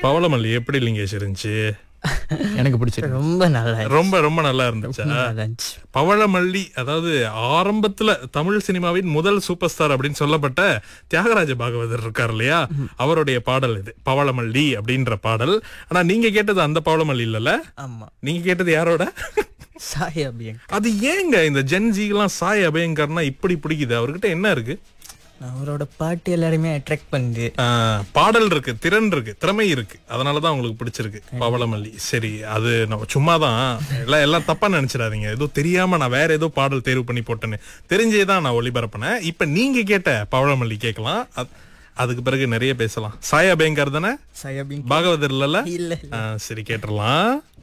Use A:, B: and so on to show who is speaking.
A: பவளமல்லி எப்படி லிங்கேஷ் இருந்துச்சு
B: எனக்கு பிடிச்சிருக்கு
C: ரொம்ப நல்லா இருந்துச்சு.
A: ரொம்ப ரொம்ப நல்லா இருந்துச்சா
C: நல்லா இருந்துச்சு
A: பவளமல்லி அதாவது ஆரம்பத்துல தமிழ் சினிமாவின் முதல் சூப்பர் ஸ்டார் அப்படின்னு சொல்லப்பட்ட தியாகராஜ பாகவதர் இருக்கார் இல்லையா அவருடைய பாடல் இது பவளமல்லி அப்படின்ற பாடல் ஆனா நீங்க கேட்டது அந்த பவளமல்லி இல்லல்ல
C: ஆமா
A: நீங்க கேட்டது யாரோட
C: சாய் அபியங்
A: அது ஏங்க இந்த ஜென்ஜிலாம் சாய் அபயங்கர்னா இப்படி பிடிக்குது அவர்கிட்ட என்ன இருக்கு
C: அவரோட பாட்டு எல்லாருமே அட்ராக்ட் பண்ணுது
A: ஆஹ், பாடல் இருக்கு திறன் இருக்கு திறமை இருக்கு அதனாலதான் உங்களுக்கு பிடிச்சிருக்கு பவளமல்லி சரி அது நம்ம சும்மா தான் எல்லாம் எல்லாம் தப்பா நினைச்சிடாதீங்க ஏதோ தெரியாம நான் வேற ஏதோ பாடல் தேர்வு பண்ணி போட்டேன்னு தெரிஞ்சே தான் நான் ஒளிபரப்பினேன் இப்ப நீங்க கேட்ட பவளமல்லி கேட்கலாம் அத்- அதுக்கு பிறகு நிறைய பேசலாம் சாயா பேங்கர் தானே
C: சாய் அபியங்
A: பாகவதர் இல்லல்ல
C: இல்ல
A: ஆஹ், சரி கேட்டுடலாம்